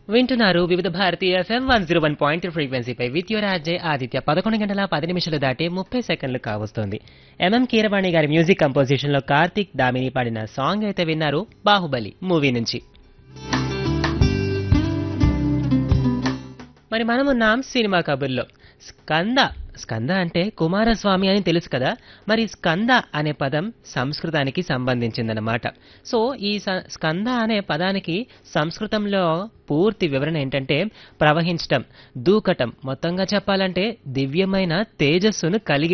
వింటున్నారు వివిధ భారతీయ FM one zero one point ఫ్రీక్వెన్సీపై విత్ యువర్ ఆర్జే ఆదిత్య పదకొండు గంటల పది నిమిషాలు దాటి ముప్పై సెకండ్లు కావస్తోంది ఎంఎం కీరవాణి గారి మ్యూజిక్ కంపోజిషన్ లో కార్తిక్ దామిని పాడిన సాంగ్ అయితే విన్నారు బాహుబలి మూవీ నుంచి మరి మనం ఉన్నాం సినిమా కబుర్లో స్కంద స్కంద అంటే కుమారస్వామి అని తెలుసు కదా మరి స్కంద అనే పదం సంస్కృతానికి సంబంధించిందనమాట సో ఈ స- స్కంద అనే పదానికి సంస్కృతంలో పూర్తి వివరణ ఏంటంటే ప్రవహించటం దూకటం మొత్తంగా చెప్పాలంటే దివ్యమైన తేజస్సును కలిగి